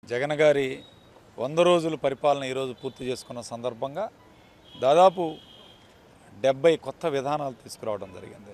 జగన్ గారి వంద రోజుల పరిపాలన ఈరోజు పూర్తి చేసుకున్న సందర్భంగా దాదాపు డెబ్బై కొత్త విధానాలు తీసుకురావడం జరిగింది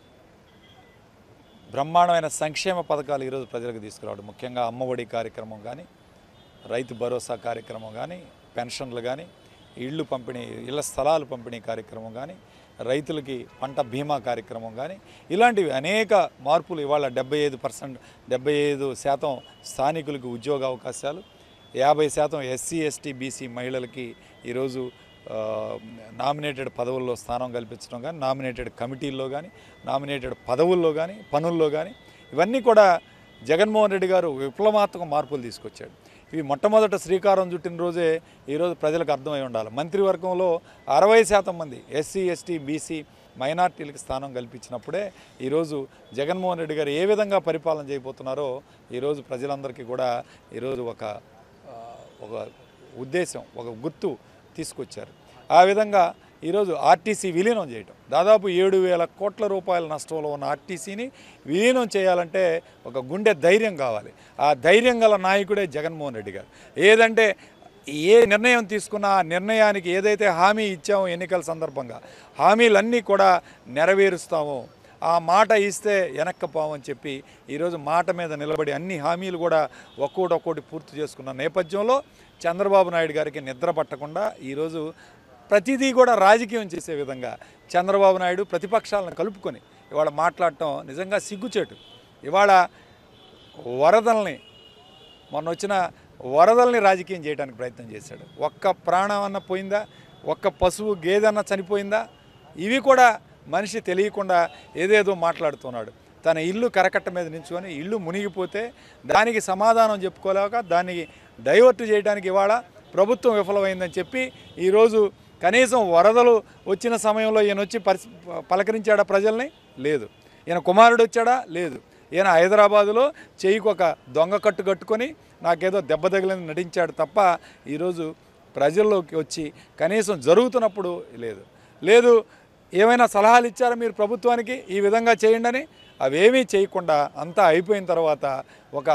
బ్రహ్మాండమైన సంక్షేమ పథకాలు ఈరోజు ప్రజలకు తీసుకురావడం ముఖ్యంగా అమ్మఒడి కార్యక్రమం కానీ రైతు భరోసా కార్యక్రమం కానీ పెన్షన్లు కానీ ఇళ్ళు పంపిణీ ఇళ్ల స్థలాలు పంపిణీ కార్యక్రమం కానీ రైతులకి పంట బీమా కార్యక్రమం కానీ ఇలాంటివి అనేక మార్పులు ఇవాళ డెబ్బై ఐదు పర్సెంట్ డెబ్బై ఐదు శాతం స్థానికులకు ఉద్యోగ అవకాశాలు యాభై శాతం ఎస్సీ ఎస్టీ బీసీ మహిళలకి ఈరోజు ఆ, నామినేటెడ్ పదవుల్లో స్థానం కల్పించడం కానీ నామినేటెడ్ కమిటీల్లో కానీ నామినేటెడ్ పదవుల్లో కానీ పనుల్లో కానీ ఇవన్నీ కూడా జగన్మోహన్ రెడ్డి గారు విప్లవాత్మక మార్పులు తీసుకొచ్చాడు ఇవి మొట్టమొదట శ్రీకారం చుట్టిన రోజే ఈరోజు ప్రజలకు అర్థమై ఉండాలి మంత్రివర్గంలో అరవై శాతం మంది ఎస్సీ ఎస్టీ బీసీ మైనార్టీలకు స్థానం కల్పించినప్పుడే ఈరోజు జగన్మోహన్ రెడ్డి గారు ఏ విధంగా పరిపాలన చేయబోతున్నారో ఈరోజు ప్రజలందరికీ కూడా ఈరోజు ఒక ఆ, ఒక ఉద్దేశం ఒక గుర్తు తీసుకొచ్చారు ఆ విధంగా ఈరోజు ఆర్టీసీ విలీనం చేయటం దాదాపు ఏడు వేల కోట్ల రూపాయల నష్టంలో ఉన్న ఆర్టీసీని విలీనం చేయాలంటే ఒక గుండె ధైర్యం కావాలి ఆ ధైర్యం గల నాయకుడే జగన్మోహన్ రెడ్డి గారు ఏదంటే ఏ నిర్ణయం తీసుకున్నా ఆ నిర్ణయానికి ఏదైతే హామీ ఇచ్చామో ఎన్నికల సందర్భంగా హామీలన్నీ కూడా నెరవేరుస్తామో ఆ మాట ఇస్తే వెనక్కపోమని చెప్పి ఈరోజు మాట మీద నిలబడి అన్ని హామీలు కూడా ఒక్కోటి ఒక్కోటి పూర్తి చేసుకున్న నేపథ్యంలో చంద్రబాబు నాయుడు గారికి నిద్ర పట్టకుండా ఈరోజు ప్రతిదీ కూడా రాజకీయం చేసే విధంగా చంద్రబాబు నాయుడు ప్రతిపక్షాలను కలుపుకొని ఇవాళ మాట్లాడటం నిజంగా సిగ్గుచేటు ఇవాళ వరదల్ని మొన్న వచ్చిన వరదల్ని రాజకీయం చేయడానికి ప్రయత్నం చేశాడు ఒక్క ప్రాణం అన్న పోయిందా ఒక్క పశువు గేదెన్న చనిపోయిందా ఇవి కూడా మనిషి తెలియకుండా ఏదేదో మాట్లాడుతున్నాడు తన ఇల్లు కరకట్ట మీద నించుకొని ఇల్లు మునిగిపోతే దానికి సమాధానం చెప్పుకోలేక దానికి డైవర్ట్ చేయడానికి ఇవాళ ప్రభుత్వం విఫలమైందని చెప్పి ఈరోజు కనీసం వరదలు వచ్చిన సమయంలో ఈయన వచ్చి పరిస్ పలకరించాడా ప్రజల్ని లేదు ఈయన కుమారుడు వచ్చాడా లేదు ఈయన హైదరాబాదులో చేయికి ఒక దొంగ కట్టు కట్టుకొని నాకేదో దెబ్బ తగిలింది నటించాడు తప్ప ఈరోజు ప్రజల్లోకి వచ్చి కనీసం జరుగుతున్నప్పుడు లేదు లేదు ఏమైనా సలహాలు ఇచ్చారా మీరు ప్రభుత్వానికి ఈ విధంగా చేయండి అని అవేమీ చేయకుండా అంతా అయిపోయిన తర్వాత ఒక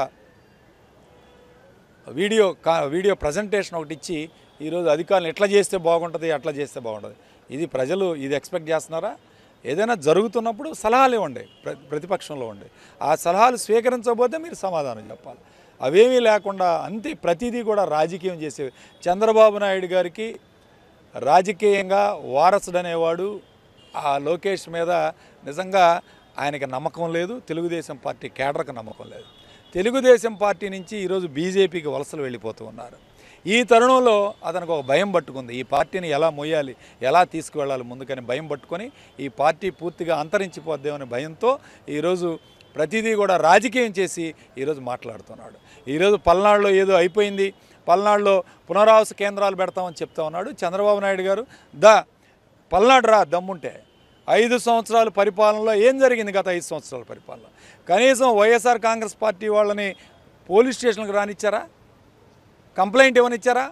వీడియో కా వీడియో ప్రజెంటేషన్ ఒకటి ఇచ్చి ఈరోజు అధికారులు ఎట్లా చేస్తే బాగుంటుంది అట్లా చేస్తే బాగుంటుంది ఇది ప్రజలు ఇది ఎక్స్పెక్ట్ చేస్తున్నారా ఏదైనా జరుగుతున్నప్పుడు సలహాలు ఇవ్వండి ప్ర ప్రతిపక్షంలో ఉండే ఆ సలహాలు స్వీకరించకపోతే మీరు సమాధానం చెప్పాలి అవేమీ లేకుండా అంతే ప్రతిదీ కూడా రాజకీయం చేసే చంద్రబాబు నాయుడు గారికి రాజకీయంగా వారసుడు అనేవాడు ఆ లోకేష్ మీద నిజంగా ఆయనకి నమ్మకం లేదు తెలుగుదేశం పార్టీ కేడర్కి నమ్మకం లేదు తెలుగుదేశం పార్టీ నుంచి ఈరోజు బీజేపీకి వలసలు వెళ్ళిపోతూ ఉన్నారు ఈ తరుణంలో అతనికి ఒక భయం పట్టుకుంది ఈ పార్టీని ఎలా మొయ్యాలి ఎలా తీసుకువెళ్ళాలి ముందుకని భయం పట్టుకొని ఈ పార్టీ పూర్తిగా అంతరించిపోద్దేమనే భయంతో ఈరోజు ప్రతిదీ కూడా రాజకీయం చేసి ఈరోజు మాట్లాడుతున్నాడు ఈరోజు పల్నాడులో ఏదో అయిపోయింది పల్నాడులో పునరావాస కేంద్రాలు పెడతామని చెప్తా ఉన్నాడు చంద్రబాబు నాయుడు గారు దా పల్నాడు రా దమ్ముంటే ఐదు సంవత్సరాల పరిపాలనలో ఏం జరిగింది గత ఐదు సంవత్సరాల పరిపాలన కనీసం వైఎస్ఆర్ కాంగ్రెస్ పార్టీ వాళ్ళని పోలీస్ స్టేషన్కి రానిచ్చారా కంప్లైంట్ ఇవ్వనిచ్చారా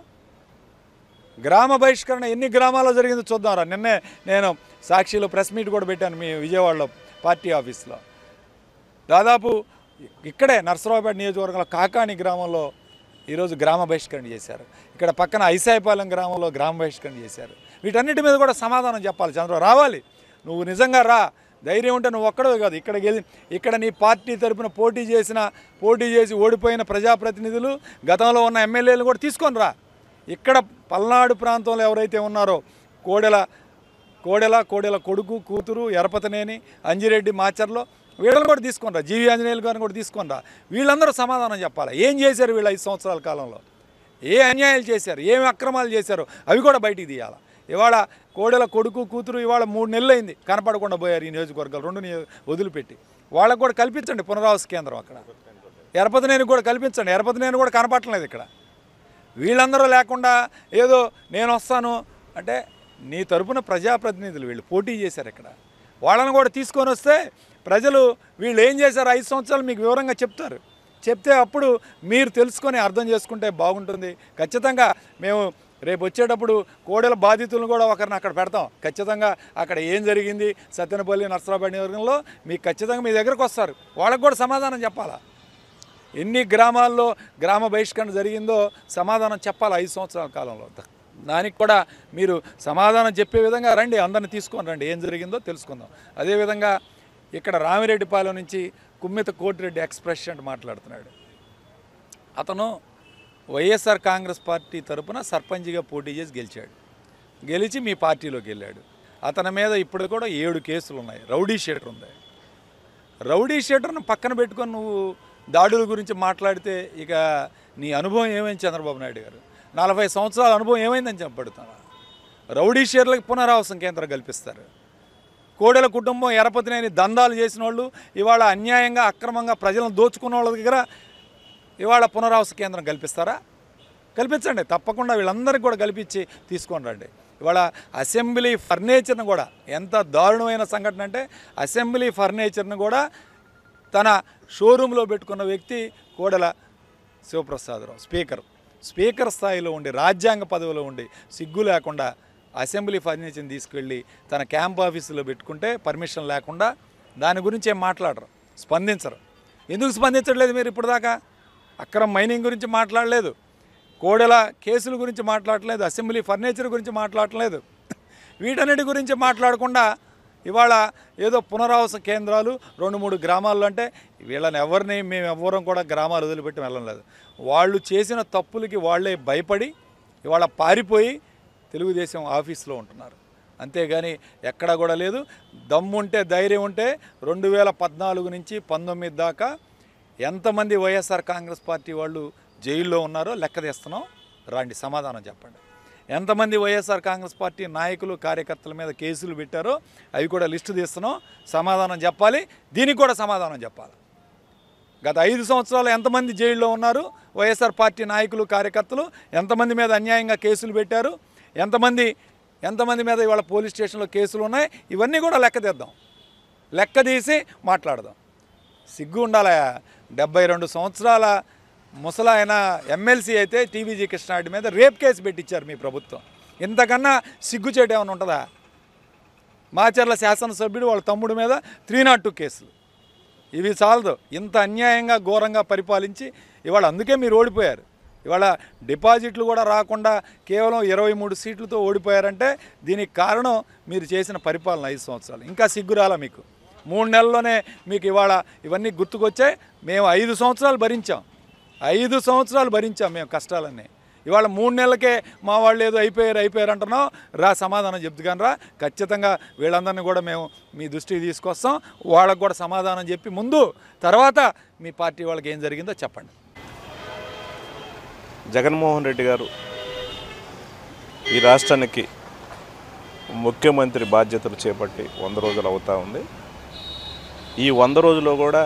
గ్రామ బహిష్కరణ ఎన్ని గ్రామాల్లో జరిగిందో చూద్దాంరా నిన్నే నేను సాక్షిలో ప్రెస్ మీట్ కూడా పెట్టాను మీ విజయవాడలో పార్టీ ఆఫీస్లో దాదాపు ఇక్కడే నర్సరావుపేట నియోజకవర్గంలో కాకాని గ్రామంలో ఈరోజు గ్రామ బహిష్కరణ చేశారు ఇక్కడ పక్కన ఐసాయిపాలెం గ్రామంలో గ్రామ బహిష్కరణ చేశారు వీటన్నిటి మీద కూడా సమాధానం చెప్పాలి చంద్రబాబు రావాలి నువ్వు నిజంగా రా ధైర్యం ఉంటే నువ్వు ఒక్కడో కాదు ఇక్కడ గెలి ఇక్కడ నీ పార్టీ తరపున పోటీ చేసిన పోటీ చేసి ఓడిపోయిన ప్రజాప్రతినిధులు గతంలో ఉన్న ఎమ్మెల్యేలు కూడా తీసుకొని రా ఇక్కడ పల్నాడు ప్రాంతంలో ఎవరైతే ఉన్నారో కోడెల కోడెల కోడెల కొడుకు కూతురు ఎరపతనేని అంజిరెడ్డి మాచర్లో వీళ్ళని కూడా తీసుకొనిరా జీవి ఆంజనేయులు గారిని కూడా తీసుకొనిరా వీళ్ళందరూ సమాధానం చెప్పాలి ఏం చేశారు వీళ్ళు ఐదు సంవత్సరాల కాలంలో ఏ అన్యాయాలు చేశారు ఏమి అక్రమాలు చేశారు అవి కూడా బయటికి తీయాలి ఇవాళ కోడెల కొడుకు కూతురు ఇవాళ మూడు నెలలు అయింది కనపడకుండా పోయారు ఈ నియోజకవర్గాలు రెండు నియో వదిలిపెట్టి వాళ్ళకు కూడా కల్పించండి పునరావాస కేంద్రం అక్కడ ఎరపతినేని కూడా కల్పించండి ఎరపతినేని కూడా కనపడలేదు ఇక్కడ వీళ్ళందరూ లేకుండా ఏదో నేను వస్తాను అంటే నీ తరపున ప్రజాప్రతినిధులు వీళ్ళు పోటీ చేశారు ఇక్కడ వాళ్ళని కూడా తీసుకొని వస్తే ప్రజలు వీళ్ళు ఏం చేశారు ఐదు సంవత్సరాలు మీకు వివరంగా చెప్తారు చెప్తే అప్పుడు మీరు తెలుసుకొని అర్థం చేసుకుంటే బాగుంటుంది ఖచ్చితంగా మేము రేపు వచ్చేటప్పుడు కోడెల బాధితులను కూడా ఒకరిని అక్కడ పెడతాం ఖచ్చితంగా అక్కడ ఏం జరిగింది సత్యనపల్లి నర్సరాపేట నియోజకవర్గంలో మీకు ఖచ్చితంగా మీ దగ్గరకు వస్తారు వాళ్ళకు కూడా సమాధానం చెప్పాలా ఎన్ని గ్రామాల్లో గ్రామ బహిష్కరణ జరిగిందో సమాధానం చెప్పాలి ఐదు సంవత్సరాల కాలంలో దానికి కూడా మీరు సమాధానం చెప్పే విధంగా రండి అందరిని తీసుకొని రండి ఏం జరిగిందో తెలుసుకుందాం అదేవిధంగా ఇక్కడ రామిరెడ్డిపాలెం నుంచి కుమ్మిత కోటిరెడ్డి ఎక్స్ప్రెస్ అంటే మాట్లాడుతున్నాడు అతను వైఎస్ఆర్ కాంగ్రెస్ పార్టీ తరపున సర్పంచ్గా పోటీ చేసి గెలిచాడు గెలిచి మీ పార్టీలోకి వెళ్ళాడు అతని మీద ఇప్పుడు కూడా ఏడు కేసులు ఉన్నాయి రౌడీ షీటర్ ఉంది రౌడీ షీటర్ను పక్కన పెట్టుకొని నువ్వు దాడుల గురించి మాట్లాడితే ఇక నీ అనుభవం ఏమైంది చంద్రబాబు నాయుడు గారు నలభై సంవత్సరాల అనుభవం ఏమైందని చెప్పబడుతున్నా రౌడీ షీర్లకు పునరావాసం కేంద్రం కల్పిస్తారు కోడెల కుటుంబం ఎరపతినేని దందాలు చేసిన వాళ్ళు ఇవాళ అన్యాయంగా అక్రమంగా ప్రజలను దోచుకున్న వాళ్ళ దగ్గర ఇవాళ పునరావాస కేంద్రం కల్పిస్తారా కల్పించండి తప్పకుండా వీళ్ళందరికీ కూడా కల్పించి తీసుకొని రండి ఇవాళ అసెంబ్లీ ఫర్నిచర్ను కూడా ఎంత దారుణమైన సంఘటన అంటే అసెంబ్లీ ఫర్నిచర్ను కూడా తన షోరూంలో పెట్టుకున్న వ్యక్తి కోడెల శివప్రసాదరావు స్పీకర్ స్పీకర్ స్థాయిలో ఉండి రాజ్యాంగ పదవిలో ఉండి సిగ్గు లేకుండా అసెంబ్లీ ఫర్నిచర్ని తీసుకెళ్ళి తన క్యాంప్ ఆఫీసులో పెట్టుకుంటే పర్మిషన్ లేకుండా దాని గురించి ఏం మాట్లాడరు స్పందించరు ఎందుకు స్పందించట్లేదు మీరు ఇప్పుడు దాకా అక్రమ మైనింగ్ గురించి మాట్లాడలేదు కోడెల కేసుల గురించి మాట్లాడలేదు అసెంబ్లీ ఫర్నిచర్ గురించి మాట్లాడలేదు వీటన్నిటి గురించి మాట్లాడకుండా ఇవాళ ఏదో పునరావాస కేంద్రాలు రెండు మూడు గ్రామాల్లో అంటే వీళ్ళని ఎవరిని మేము ఎవ్వరం కూడా గ్రామాలు వదిలిపెట్టి వెళ్ళలేదు వాళ్ళు చేసిన తప్పులకి వాళ్ళే భయపడి ఇవాళ పారిపోయి తెలుగుదేశం ఆఫీస్లో ఉంటున్నారు అంతేగాని ఎక్కడా కూడా లేదు దమ్ముంటే ధైర్యం ఉంటే రెండు వేల పద్నాలుగు నుంచి పంతొమ్మిది దాకా ఎంతమంది వైఎస్ఆర్ కాంగ్రెస్ పార్టీ వాళ్ళు జైల్లో ఉన్నారో లెక్క తీస్తున్నాం రాండి సమాధానం చెప్పండి ఎంతమంది వైఎస్ఆర్ కాంగ్రెస్ పార్టీ నాయకులు కార్యకర్తల మీద కేసులు పెట్టారో అవి కూడా లిస్టు తీస్తున్నాం సమాధానం చెప్పాలి దీనికి కూడా సమాధానం చెప్పాలి గత ఐదు సంవత్సరాలు ఎంతమంది జైల్లో ఉన్నారు వైఎస్ఆర్ పార్టీ నాయకులు కార్యకర్తలు ఎంతమంది మీద అన్యాయంగా కేసులు పెట్టారు ఎంతమంది ఎంతమంది మీద ఇవాళ పోలీస్ స్టేషన్లో కేసులు ఉన్నాయి ఇవన్నీ కూడా లెక్క తీద్దాం లెక్క తీసి మాట్లాడదాం సిగ్గు ఉండాలా డెబ్బై రెండు సంవత్సరాల ముసలాయన ఎమ్మెల్సీ అయితే టీవీజీ కృష్ణారెడ్డి మీద రేప్ కేసు పెట్టించారు మీ ప్రభుత్వం ఇంతకన్నా సిగ్గు చేయడం ఏమైనా ఉంటుందా మాచర్ల శాసనసభ్యుడు వాళ్ళ తమ్ముడి మీద త్రీ నాట్ టూ కేసులు ఇవి చాలదు ఇంత అన్యాయంగా ఘోరంగా పరిపాలించి ఇవాళ అందుకే మీరు ఓడిపోయారు ఇవాళ డిపాజిట్లు కూడా రాకుండా కేవలం ఇరవై మూడు సీట్లతో ఓడిపోయారంటే దీనికి కారణం మీరు చేసిన పరిపాలన ఐదు సంవత్సరాలు ఇంకా సిగ్గురాలా మీకు మూడు నెలల్లోనే మీకు ఇవాళ ఇవన్నీ గుర్తుకొచ్చాయి మేము ఐదు సంవత్సరాలు భరించాం ఐదు సంవత్సరాలు భరించాం మేము కష్టాలన్నీ ఇవాళ మూడు నెలలకే మా వాళ్ళు ఏదో అయిపోయారు అయిపోయారు అంటున్నాం రా సమాధానం చెప్తు కానీ రా ఖచ్చితంగా వీళ్ళందరినీ కూడా మేము మీ దృష్టికి తీసుకొస్తాం వాళ్ళకు కూడా సమాధానం చెప్పి ముందు తర్వాత మీ పార్టీ వాళ్ళకి ఏం జరిగిందో చెప్పండి జగన్మోహన్ రెడ్డి గారు ఈ రాష్ట్రానికి ముఖ్యమంత్రి బాధ్యతలు చేపట్టి వంద రోజులు అవుతా ఉంది ఈ వంద రోజుల్లో కూడా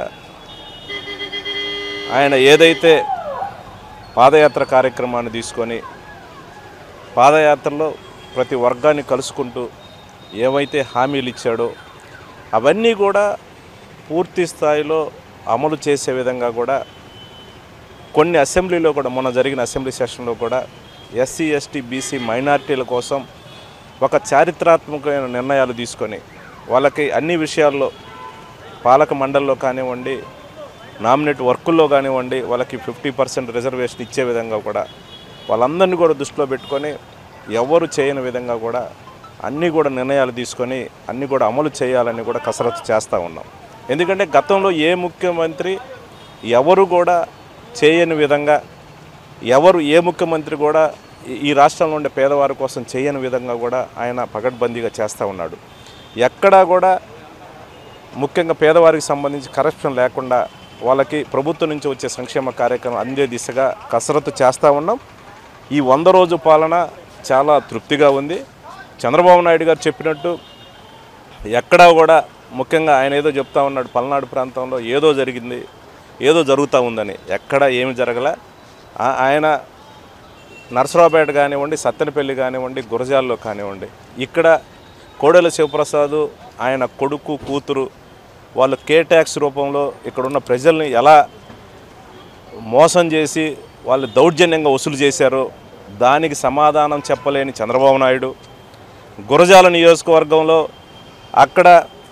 ఆయన ఏదైతే పాదయాత్ర కార్యక్రమాన్ని తీసుకొని పాదయాత్రలో ప్రతి వర్గాన్ని కలుసుకుంటూ ఏవైతే హామీలు ఇచ్చాడో అవన్నీ కూడా పూర్తి స్థాయిలో అమలు చేసే విధంగా కూడా కొన్ని అసెంబ్లీలో కూడా మొన్న జరిగిన అసెంబ్లీ సెషన్లో కూడా ఎస్సీ ఎస్టీ బీసీ మైనార్టీల కోసం ఒక చారిత్రాత్మకమైన నిర్ణయాలు తీసుకొని వాళ్ళకి అన్ని విషయాల్లో పాలక మండలిలో కానివ్వండి నామినేట్ వర్కుల్లో కానివ్వండి వాళ్ళకి ఫిఫ్టీ పర్సెంట్ రిజర్వేషన్ ఇచ్చే విధంగా కూడా వాళ్ళందరినీ కూడా దృష్టిలో పెట్టుకొని ఎవరు చేయని విధంగా కూడా అన్నీ కూడా నిర్ణయాలు తీసుకొని అన్నీ కూడా అమలు చేయాలని కూడా కసరత్తు చేస్తూ ఉన్నాం ఎందుకంటే గతంలో ఏ ముఖ్యమంత్రి ఎవరు కూడా చేయని విధంగా ఎవరు ఏ ముఖ్యమంత్రి కూడా ఈ- ఈ రాష్ట్రంలో ఉండే పేదవారి కోసం చేయని విధంగా కూడా ఆయన పకడ్బందీగా చేస్తూ ఉన్నాడు ఎక్కడా కూడా ముఖ్యంగా పేదవారికి సంబంధించి కరప్షన్ లేకుండా వాళ్ళకి ప్రభుత్వం నుంచి వచ్చే సంక్షేమ కార్యక్రమం అందే దిశగా కసరత్తు చేస్తూ ఉన్నాం ఈ వంద రోజు పాలన చాలా తృప్తిగా ఉంది చంద్రబాబు నాయుడు గారు చెప్పినట్టు ఎక్కడా కూడా ముఖ్యంగా ఆయన ఏదో చెప్తా ఉన్నాడు పల్నాడు ప్రాంతంలో ఏదో జరిగింది ఏదో జరుగుతూ ఉందని ఎక్కడ ఏమి జరగలే ఆ- ఆయన నరసరావుపేట కానివ్వండి సత్తెనపల్లి కానివ్వండి గురజాల్లో కానివ్వండి ఇక్కడ కోడెల శివప్రసాద్ ఆయన కొడుకు కూతురు వాళ్ళు కే ట్యాక్స్ రూపంలో ఇక్కడున్న ప్రజల్ని ఎలా మోసం చేసి వాళ్ళు దౌర్జన్యంగా వసూలు చేశారో దానికి సమాధానం చెప్పలేని చంద్రబాబు నాయుడు గురజాల నియోజకవర్గంలో అక్కడ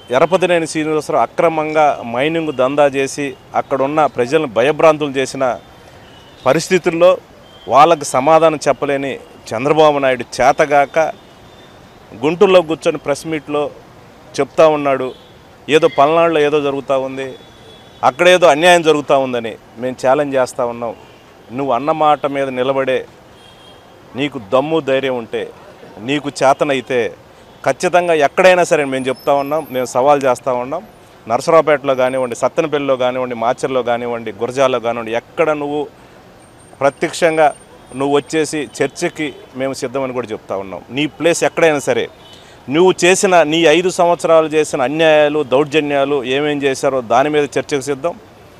ఎరపతినేని శ్రీనివాసరావు అక్రమంగా మైనింగ్ దందా చేసి అక్కడున్న ప్రజలను భయభ్రాంతులు చేసిన పరిస్థితుల్లో వాళ్ళకి సమాధానం చెప్పలేని చంద్రబాబు నాయుడు చేతగాక గుంటూరులో కూర్చొని ప్రెస్ మీట్లో చెప్తా ఉన్నాడు ఏదో పల్నాడులో ఏదో జరుగుతూ ఉంది అక్కడేదో అన్యాయం జరుగుతూ ఉందని మేము ఛాలెంజ్ చేస్తూ ఉన్నాం నువ్వు అన్న మాట మీద నిలబడే నీకు దమ్ము ధైర్యం ఉంటే నీకు చేతనైతే ఖచ్చితంగా ఎక్కడైనా సరే మేము చెప్తా ఉన్నాం మేము సవాల్ చేస్తూ ఉన్నాం నరసరావుపేటలో కానివ్వండి సత్తెనపల్లిలో కానివ్వండి మాచర్లో కానివ్వండి గురజాల్లో కానివ్వండి ఎక్కడ నువ్వు ప్రత్యక్షంగా నువ్వు వచ్చేసి చర్చకి మేము సిద్ధమని కూడా చెప్తా ఉన్నాం నీ ప్లేస్ ఎక్కడైనా సరే నువ్వు చేసిన నీ ఐదు సంవత్సరాలు చేసిన అన్యాయాలు దౌర్జన్యాలు ఏమేం చేశారో దాని మీద చర్చకు సిద్ధం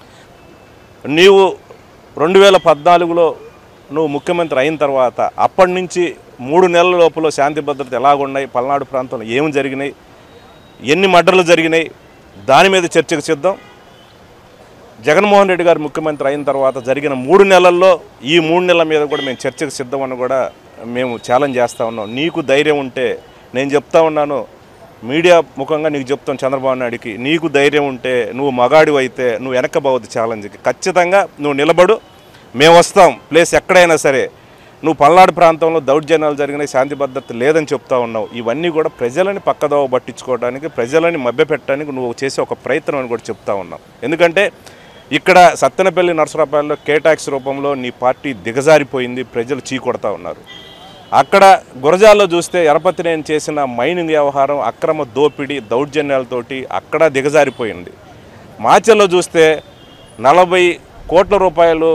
నీవు రెండు వేల పద్నాలుగులో నువ్వు ముఖ్యమంత్రి అయిన తర్వాత అప్పటి నుంచి మూడు నెలల లోపల శాంతి భద్రత ఎలాగున్నాయి పల్నాడు ప్రాంతంలో ఏమి జరిగినాయి ఎన్ని మర్డర్లు జరిగినాయి దాని మీద చర్చకు సిద్ధం జగన్మోహన్ రెడ్డి గారు ముఖ్యమంత్రి అయిన తర్వాత జరిగిన మూడు నెలల్లో ఈ మూడు నెలల మీద కూడా మేము చర్చకు సిద్ధమని కూడా మేము ఛాలెంజ్ చేస్తూ ఉన్నాం నీకు ధైర్యం ఉంటే నేను చెప్తా ఉన్నాను మీడియా ముఖంగా నీకు చెప్తాను చంద్రబాబు నాయుడికి నీకు ధైర్యం ఉంటే నువ్వు మగాడివి అయితే నువ్వు వెనకబోద్దు ఛాలెంజ్కి ఖచ్చితంగా నువ్వు నిలబడు మేము వస్తాం ప్లేస్ ఎక్కడైనా సరే నువ్వు పల్నాడు ప్రాంతంలో దౌర్జన్యాలు జరిగినాయి శాంతి భద్రత లేదని చెప్తా ఉన్నావు ఇవన్నీ కూడా ప్రజలని పక్కదోవ పట్టించుకోవడానికి ప్రజలని మభ్యపెట్టడానికి నువ్వు చేసే ఒక ప్రయత్నం అని కూడా చెప్తా ఉన్నావు ఎందుకంటే ఇక్కడ సత్తెనపల్లి నరసరాపల్లిలో కేటాక్స్ రూపంలో నీ పార్టీ దిగజారిపోయింది ప్రజలు చీకొడతా ఉన్నారు అక్కడ గురజాల్లో చూస్తే ఎరపతినేని చేసిన మైనింగ్ వ్యవహారం అక్రమ దోపిడీ దౌర్జన్యాలతోటి అక్కడ దిగజారిపోయింది మాచల్లో చూస్తే నలభై కోట్ల రూపాయలు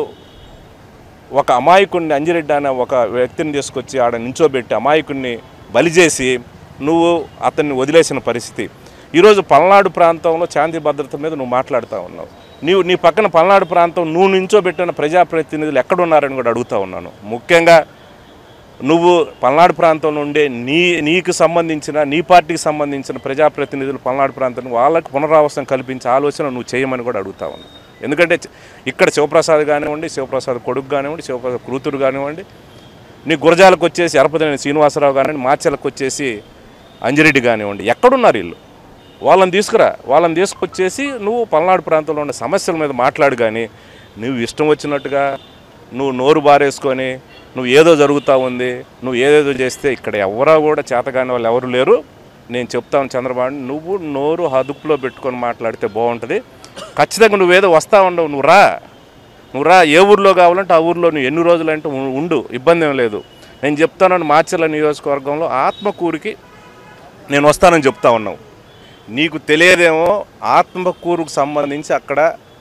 ఒక అమాయకుడిని అంజిరెడ్డి అనే ఒక వ్యక్తిని తీసుకొచ్చి ఆడ నించోబెట్టి అమాయకుడిని బలి చేసి నువ్వు అతన్ని వదిలేసిన పరిస్థితి ఈరోజు పల్నాడు ప్రాంతంలో శాంతి భద్రత మీద నువ్వు మాట్లాడుతూ ఉన్నావు నీవు నీ పక్కన పల్నాడు ప్రాంతం నువ్వు నించోబెట్టిన ప్రజాప్రతినిధులు ఎక్కడున్నారని కూడా అడుగుతా ఉన్నాను ముఖ్యంగా నువ్వు పల్నాడు ప్రాంతంలో ఉండే నీ నీకు సంబంధించిన నీ పార్టీకి సంబంధించిన ప్రజాప్రతినిధులు పల్నాడు ప్రాంతం వాళ్ళకి పునరావాసం కల్పించే ఆలోచన నువ్వు చేయమని కూడా అడుగుతా ఉన్నాను ఎందుకంటే చ- ఇక్కడ శివప్రసాద్ కానివ్వండి శివప్రసాద్ కొడుకు కానివ్వండి శివప్రసాద్ కూతురు కానివ్వండి నీ గురజాలకు వచ్చేసి ఎరపతినేని శ్రీనివాసరావు కానివ్వండి మాచలకు వచ్చేసి అంజిరెడ్డి కానివ్వండి ఎక్కడున్నారు వీళ్ళు వాళ్ళని తీసుకురా వాళ్ళని తీసుకొచ్చేసి నువ్వు పల్నాడు ప్రాంతంలో ఉన్న సమస్యల మీద మాట్లాడు కానీ నువ్వు ఇష్టం వచ్చినట్టుగా నువ్వు నోరు బారేసుకొని నువ్వు ఏదో జరుగుతూ ఉంది నువ్వు ఏదేదో చేస్తే ఇక్కడ ఎవరో కూడా చేతగాని వాళ్ళు ఎవరు లేరు నేను చెప్తాను చంద్రబాబు నువ్వు నోరు హదుపులో పెట్టుకొని మాట్లాడితే బాగుంటుంది ఖచ్చితంగా నువ్వేదో వస్తా ఉండవు నువ్వు రా నువ్వు రా ఏ ఊర్లో కావాలంటే ఆ ఊర్లో నువ్వు ఎన్ని రోజులు అంటే ఉ- ఉండు ఇబ్బంది ఏం లేదు నేను చెప్తాను మాచర్ల నియోజకవర్గంలో ఆత్మకూరుకి నేను వస్తానని చెప్తా ఉన్నావు నీకు తెలియదేమో ఆత్మకూరుకు సంబంధించి అక్కడ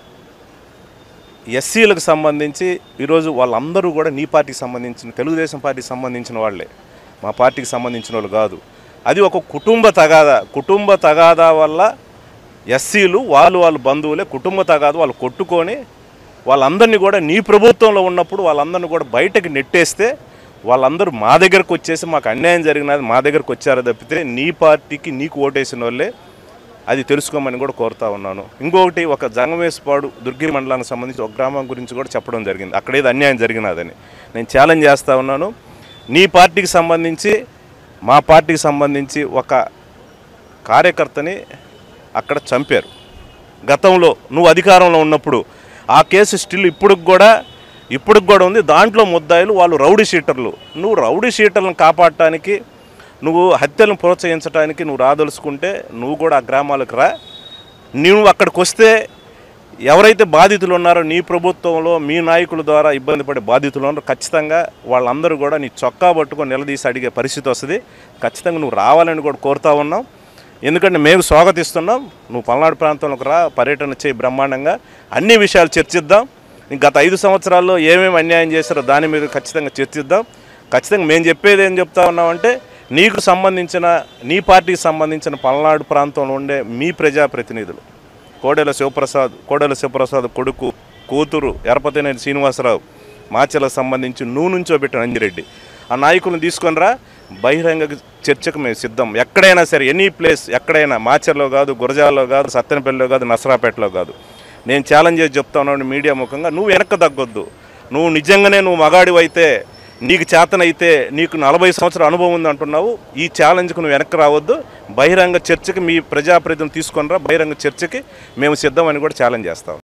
ఎస్సీలకు సంబంధించి ఈరోజు వాళ్ళందరూ కూడా నీ పార్టీకి సంబంధించిన తెలుగుదేశం పార్టీకి సంబంధించిన వాళ్ళే మా పార్టీకి సంబంధించిన వాళ్ళు కాదు అది ఒక కుటుంబ తగాదా కుటుంబ తగాదా వల్ల ఎస్సీలు వాళ్ళు వాళ్ళ బంధువులే కుటుంబ తగాదా వాళ్ళు కొట్టుకొని వాళ్ళందరినీ కూడా నీ ప్రభుత్వంలో ఉన్నప్పుడు వాళ్ళందరినీ కూడా బయటకు నెట్టేస్తే వాళ్ళందరూ మా దగ్గరకు వచ్చేసి మాకు అన్యాయం జరిగినది మా దగ్గరకు వచ్చారో తప్పితే నీ పార్టీకి నీకు ఓటేసిన వాళ్ళే అది తెలుసుకోమని కూడా కోరుతా ఉన్నాను ఇంకొకటి ఒక జంగమేశ్పాడు దుర్గి మండలానికి సంబంధించి ఒక గ్రామం గురించి కూడా చెప్పడం జరిగింది అక్కడ ఏదో అన్యాయం జరిగినదని నేను ఛాలెంజ్ చేస్తా ఉన్నాను నీ పార్టీకి సంబంధించి మా పార్టీకి సంబంధించి ఒక కార్యకర్తని అక్కడ చంపారు గతంలో నువ్వు అధికారంలో ఉన్నప్పుడు ఆ కేసు స్టిల్ ఇప్పుడు కూడా ఇప్పుడు కూడా ఉంది దాంట్లో ముద్దాయిలు వాళ్ళు రౌడీ షీటర్లు నువ్వు రౌడీ షీటర్లను కాపాడటానికి నువ్వు హత్యలను ప్రోత్సహించడానికి నువ్వు రాదలుచుకుంటే నువ్వు కూడా ఆ గ్రామాలకు రా నువ్వు అక్కడికి వస్తే ఎవరైతే బాధితులు ఉన్నారో నీ ప్రభుత్వంలో మీ నాయకుల ద్వారా ఇబ్బంది పడే బాధితులు ఉన్నారో ఖచ్చితంగా వాళ్ళందరూ కూడా నీ చొక్కా పట్టుకొని నిలదీసి అడిగే పరిస్థితి వస్తుంది ఖచ్చితంగా నువ్వు రావాలని కూడా కోరుతా ఉన్నాం ఎందుకంటే మేము స్వాగతిస్తున్నాం నువ్వు పల్నాడు ప్రాంతంలోకి రా పర్యటన చేయి బ్రహ్మాండంగా అన్ని విషయాలు చర్చిద్దాం గత ఐదు సంవత్సరాల్లో ఏమేమి అన్యాయం చేశారో దాని మీద ఖచ్చితంగా చర్చిద్దాం ఖచ్చితంగా మేము చెప్పేది ఏం చెప్తా ఉన్నామంటే నీకు సంబంధించిన నీ పార్టీకి సంబంధించిన పల్నాడు ప్రాంతంలో ఉండే మీ ప్రజాప్రతినిధులు కోడెల శివప్రసాద్ కోడెల శివప్రసాద్ కొడుకు కూతురు ఎరపతినేని శ్రీనివాసరావు మాచలకు సంబంధించి నువ్వు నుంచో పెట్టిన అంజిరెడ్డి ఆ నాయకులను తీసుకొని రా బహిరంగ చర్చకు మేము సిద్ధం ఎక్కడైనా సరే ఎనీ ప్లేస్ ఎక్కడైనా మాచర్లో కాదు గురజాల్లో కాదు సత్తెనపల్లిలో కాదు నసరాపేటలో కాదు నేను ఛాలెంజ్ చేసి చెప్తా ఉన్నాను మీడియా ముఖంగా నువ్వు వెనక్కి తగ్గొద్దు నువ్వు నిజంగానే నువ్వు మగాడివైతే నీకు చేతనైతే నీకు నలభై సంవత్సరాల అనుభవం ఉంది అంటున్నావు ఈ ఛాలెంజ్కు నువ్వు వెనక్కి రావద్దు బహిరంగ చర్చకి మీ ప్రజాప్రతినిధులు తీసుకొని రా బహిరంగ చర్చకి మేము సిద్ధమని కూడా ఛాలెంజ్ చేస్తాం